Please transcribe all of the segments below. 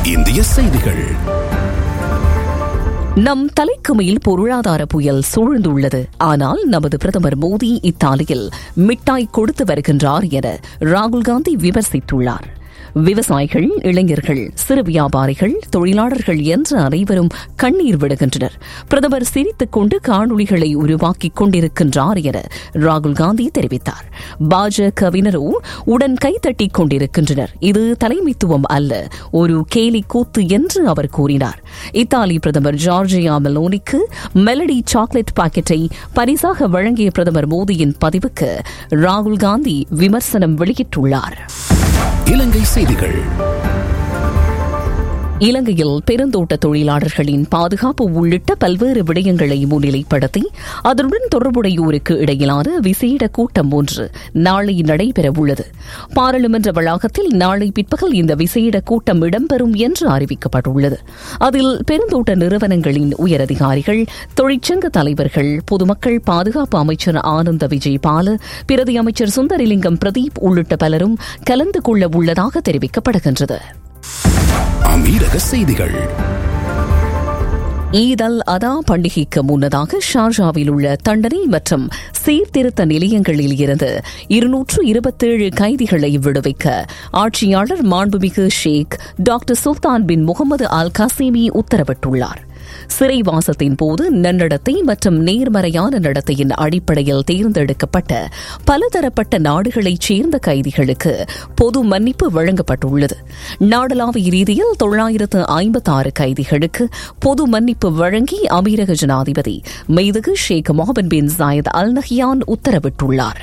இந்திய செய்திகள் நம் தலைக்கு மேல் பொருளாதார புயல் சூழ்ந்துள்ளது ஆனால் நமது பிரதமர் மோடி இத்தாலியில் மிட்டாய் கொடுத்து வருகின்றார் என ராகுல் காந்தி விமர்சித்துள்ளார் விவசாயிகள் இளைஞர்கள் சிறு வியாபாரிகள் தொழிலாளர்கள் என்று அனைவரும் கண்ணீர் விடுகின்றனர் பிரதமர் சிரித்துக் கொண்டு காணொலிகளை உருவாக்கிக் கொண்டிருக்கின்றார் என ராகுல் காந்தி தெரிவித்தார் பாஜகவினரோ உடன் கைத்தட்டிக் கொண்டிருக்கின்றனர் இது தலைமைத்துவம் அல்ல ஒரு கேலி கூத்து என்று அவர் கூறினார் இத்தாலி பிரதமர் ஜார்ஜியா மெலோனிக்கு மெலடி சாக்லேட் பாக்கெட்டை பரிசாக வழங்கிய பிரதமர் மோடியின் பதிவுக்கு ராகுல் காந்தி விமர்சனம் வெளியிட்டுள்ளார் இலங்கை செய்திகள் இலங்கையில் பெருந்தோட்ட தொழிலாளர்களின் பாதுகாப்பு உள்ளிட்ட பல்வேறு விடயங்களை முன்னிலைப்படுத்தி அதனுடன் தொடர்புடையோருக்கு இடையிலான விசேட கூட்டம் ஒன்று நாளை நடைபெறவுள்ளது பாராளுமன்ற வளாகத்தில் நாளை பிற்பகல் இந்த விசேட கூட்டம் இடம்பெறும் என்று அறிவிக்கப்பட்டுள்ளது அதில் பெருந்தோட்ட நிறுவனங்களின் உயரதிகாரிகள் தொழிற்சங்க தலைவர்கள் பொதுமக்கள் பாதுகாப்பு அமைச்சர் ஆனந்த விஜயபால பிரதி அமைச்சர் சுந்தரிலிங்கம் பிரதீப் உள்ளிட்ட பலரும் கலந்து கொள்ள உள்ளதாக தெரிவிக்கப்படுகின்றது அமீரக செய்திகள் ஈத் அல் அதா பண்டிகைக்கு முன்னதாக ஷார்ஜாவில் உள்ள தண்டனை மற்றும் சீர்திருத்த நிலையங்களில் இருந்து இருநூற்று இருபத்தேழு கைதிகளை விடுவிக்க ஆட்சியாளர் மாண்புமிகு ஷேக் டாக்டர் சுல்தான் பின் முகமது அல் கசீமி உத்தரவிட்டுள்ளார் சிறைவாசத்தின் போது நன்னடத்தை மற்றும் நேர்மறையான நடத்தையின் அடிப்படையில் தேர்ந்தெடுக்கப்பட்ட பலதரப்பட்ட நாடுகளைச் சேர்ந்த கைதிகளுக்கு பொது மன்னிப்பு வழங்கப்பட்டுள்ளது நாடளாவிய ரீதியில் தொள்ளாயிரத்து ஐம்பத்தி ஆறு கைதிகளுக்கு பொது மன்னிப்பு வழங்கி அமீரக ஜனாதிபதி மெய்தகு Sheikh Mohammed bin Zayed Al Nahyan உத்தரவிட்டுள்ளார்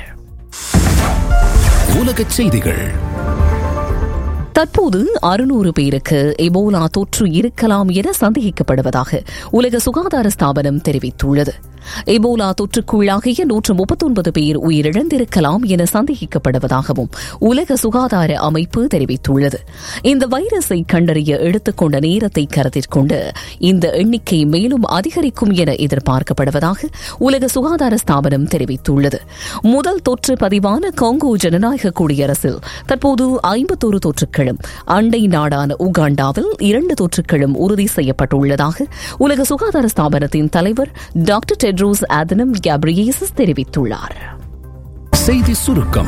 உலகச் செய்திகள் தற்போது அறுநூறு பேருக்கு எபோலா தொற்று இருக்கலாம் என சந்தேகிக்கப்படுவதாக உலக சுகாதார ஸ்தாபனம் தெரிவித்துள்ளது எபோலா தொற்றுக்குள்ளாகிய நூற்று முப்பத்தொன்பது பேர் உயிரிழந்திருக்கலாம் என சந்தேகிக்கப்படுவதாகவும் உலக சுகாதார அமைப்பு தெரிவித்துள்ளது இந்த வைரஸை கண்டறிய எடுத்துக்கொண்ட நேரத்தை கருத்தில் கொண்டு இந்த எண்ணிக்கை மேலும் அதிகரிக்கும் என எதிர்பார்க்கப்படுவதாக உலக சுகாதார ஸ்தாபனம் தெரிவித்துள்ளது முதல் தொற்று பதிவான காங்கோ ஜனநாயக குடியரசில் தற்போது ஐம்பத்தோரு தொற்றுக்களும் அண்டை நாடான உகாண்டாவில் இரண்டு தொற்றுக்களும் உறுதி செய்யப்பட்டுள்ளதாக உலக சுகாதார ஸ்தாபனத்தின் தலைவர் டாக்டர் டெட்ரோஸ் ஆதனம் கேப்ரியேசஸ் தெரிவித்துள்ளார் செய்தி சுருக்கம்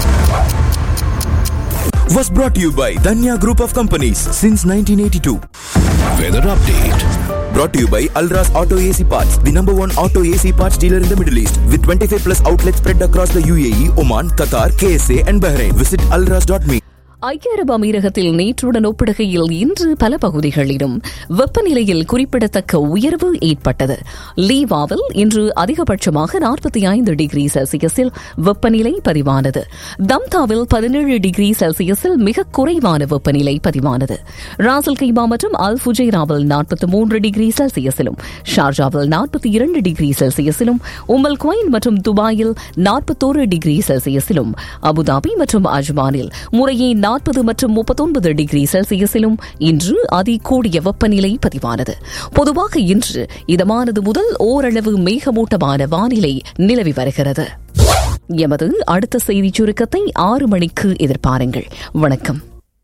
was brought to you by Danya Group of Companies since 1982. Weather update Brought to you by Alras Auto AC Parts, the number one auto AC parts dealer in the Middle East, with 25 plus outlets spread across the UAE, Oman, Qatar, KSA, and Bahrain. Visit alras.me. ஐக்கிய அரபு அமீரகத்தில் நேற்றுடன் ஒப்பிடுகையில் இன்று பல பகுதிகளிலும் வெப்பநிலையில் குறிப்பிடத்தக்க உயர்வு ஏற்பட்டது லீவாவில் இன்று அதிகபட்சமாக நாற்பத்தி ஐந்து டிகிரி செல்சியஸில் வெப்பநிலை பதிவானது தம்தாவில் பதினேழு டிகிரி செல்சியஸில் மிக குறைவான வெப்பநிலை பதிவானது ராசல் கைமா மற்றும் அல் ஃபுஜைராவில் நாற்பத்தி மூன்று டிகிரி செல்சியஸிலும் ஷார்ஜாவில் நாற்பத்தி இரண்டு டிகிரி செல்சியஸிலும் உமல் குவைன் மற்றும் துபாயில் நாற்பத்தோரு டிகிரி செல்சியஸிலும் அபுதாபி மற்றும் அஜ்மானில் முறையே நாற்பது மற்றும் முப்பத்தொன்பது டிகிரி செல்சியஸிலும் இன்று அதிகூடிய வெப்பநிலை பதிவானது பொதுவாக இன்று இதமானது முதல் ஓரளவு மேகமூட்டமான வானிலை நிலவி வருகிறது எமது அடுத்த செய்திச் சுருக்கத்தை ஆறு மணிக்கு எதிர்பாருங்கள் வணக்கம்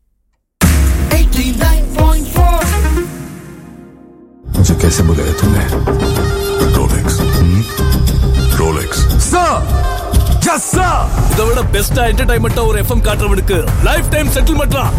मुझे कैसे बुलाया तूने रोलेक्स रोलेक्स இதை விட பெஸ்டா என்டர்டைன்மெண்டா ஒரு எஃப்எம் காட்டுறவனுக்கு லைஃப் டைம் செட்டில்மெண்ட்ரா